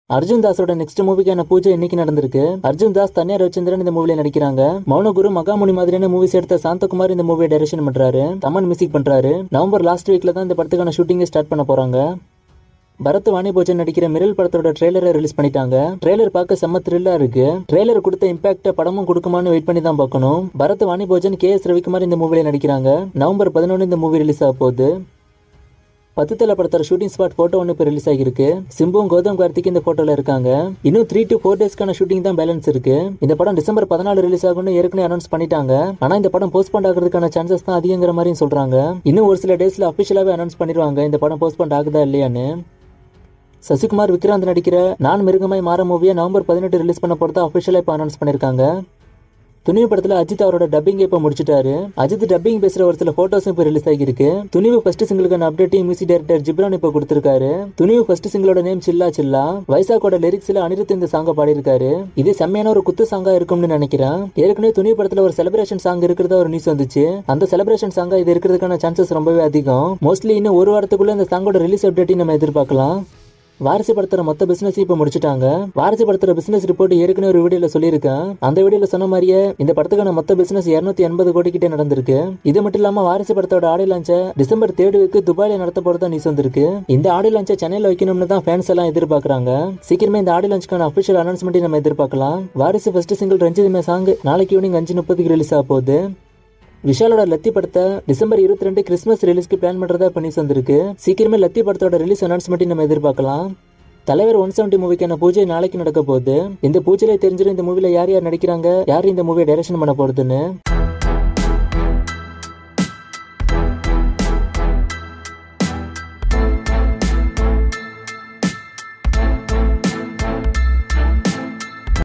Arjun தாஸோட next மூவிக்கான பூஜை இன்னைக்கு நடந்திருக்கு அர்ஜுன் தாஸ் தனியார் ரவிச்சந்திரன் இந்த மூவில நடிக்கிறாங்க மௌனகுரு மகாமுனி மாதிரியான மூவிஸ் எடுத்த சாந்தகுமார் இந்த மூவியை டைரக்ஷன் பண்றாரு தமன் மியூசிக் பண்றாரு நவம்பர் லாஸ்ட் வீக்ல தான் இந்த படத்துக்கான ஷூட்டிங்கை ஸ்டார்ட் பண்ண போறாங்க பரத் வாணி போஜன் நடிக்கிற மிரல் படத்தோட ட்ரெய்லரை ரிலீஸ் பண்ணிட்டாங்க ட்ரெய்லர் பார்க்க செம்ம த்ரில்லா இருக்கு ட்ரெய்லர் கொடுத்த இம்பாக்ட படமும் கொடுக்குமான்னு வெயிட் பண்ணி தான் பார்க்கணும் பரத் வாணி போஜன் கே எஸ் ரவிக்குமார் இந்த மூவில நடிக்கிறாங்க நவம்பர் பதினொன்று இந்த மூவி ரிலீஸ் ஆக போகுது பத்து தலை படத்தோட ஷூட்டிங் ஸ்பாட் போட்டோ ஒன்று இப்போ ரிலீஸ் ஆகிருக்கு சிம்புவும் கௌதம் கார்த்திக் இந்த போட்டோல இருக்காங்க இன்னும் த்ரீ டு ஃபோர் டேஸ்க்கான ஷூட்டிங் தான் பேலன்ஸ் இருக்கு இந்த படம் டிசம்பர் பதினாலு ரிலீஸ் ஆகும்னு ஏற்கனவே அனௌன்ஸ் பண்ணிட்டாங்க ஆனா இந்த படம் போஸ்ட்போன் ஆகிறதுக்கான சான்சஸ் தான் அதிகங்கிற மாதிரியும் சொல்றாங்க இன்னும் ஒரு சில டேஸ்ல அபிஷியலாவே அனௌன்ஸ் பண்ணிடுவாங்க இந்த படம் போஸ்ட்போன் ஆகுதா இல்லையான்னு சசிகுமார் விக்ராந்த் நடிக்கிற நான் மிருகமாய் மாற மூவியை நவம்பர் பதினெட்டு ரிலீஸ் பண்ண போறதா அபிஷியலா இப்போ அனௌன்ஸ் பண்ணிருக்காங்க துணிவு படத்துல அஜித் அவரோட டப்பிங் இப்ப முடிச்சிட்டாரு அஜித் டப்பிங் பேசுற ஒரு சில போட்டோஸும் இப்ப ரிலீஸ் ஆகிருக்கு துணிவு ஃபர்ஸ்ட் சிங்கிளுக்கான அப்டேட்டையும் மியூசிக் டைரக்டர் ஜிப்ரான் இப்ப கொடுத்திருக்காரு துணிவு ஃபர்ஸ்ட் சிங்கிளோட நேம் சில்லா சில்லா வைசாக்கோட லிரிக்ஸ்ல அனிருத் இந்த சாங்க பாடியிருக்காரு இது செம்மையான ஒரு குத்து சாங்கா இருக்கும்னு நினைக்கிறேன் ஏற்கனவே துணிவு படத்துல ஒரு செலிப்ரேஷன் சாங் இருக்கிறதா ஒரு நியூஸ் வந்துச்சு அந்த செலிப்ரேஷன் சாங்கா இது இருக்கிறதுக்கான சான்சஸ் ரொம்பவே அதிகம் மோஸ்ட்லி இன்னும் ஒரு வாரத்துக்குள்ள இந்த சாங்கோட ரிலீஸ் அப்டேட்டையும் நம்ம எதிர்பார்க்கலாம் வாரிசு படத்தோட மொத்த பிசினஸ் இப்ப முடிச்சிட்டாங்க வாரிசு படத்தோட பிசினஸ் ரிப்போர்ட் ஏற்கனவே ஒரு வீடியோல சொல்லியிருக்கேன் அந்த வீடியோல சொன்ன மாதிரியே இந்த படத்துக்கான மொத்த பிசினஸ் 280 எண்பது கோடி கிட்ட நடந்திருக்கு இது மட்டும் இல்லாம வாரிசு படத்தோட ஆடியோ லான்ச்ச டிசம்பர் தேர்ட் வீக்கு துபாயில நடத்த போறதா நியூஸ் வந்திருக்கு இந்த ஆடியோ லான்ச்சை சென்னையில வைக்கணும்னு தான் ஃபேன்ஸ் எல்லாம் எதிர்பார்க்கறாங்க சீக்கிரமே இந்த ஆடியோ லான்ச்சுக்கான அபிஷியல் அனௌன்ஸ்மெண்ட் நம்ம எதிர்பார்க்கலாம் Varisu first single Ranjithame song நாளைக்கு ஈவினிங் அஞ்சு முப்பதுக்கு ரிலீஸ் ஆக போகுது விஷாலோட லத்தி படத்தை டிசம்பர் இருபத்தி ரெண்டு கிறிஸ்மஸ் ரிலீஸ்க்கு பிளான் பண்றதா இப்ப நியூஸ் வந்திருக்கு சீக்கிரமே லத்தி படத்தோட ரிலீஸ் அனௌன்ஸ்மெண்ட் நம்ம எதிர்பார்க்கலாம் தலைவர் ஒன் செவன்டி மூவிக்கான பூஜை நாளைக்கு நடக்க போகுது இந்த பூஜையில தெரிஞ்சிடும் இந்த மூவில யார் யார் நடிக்கிறாங்க யார் இந்த மூவியை டைரக்ஷன் பண்ண போறதுன்னு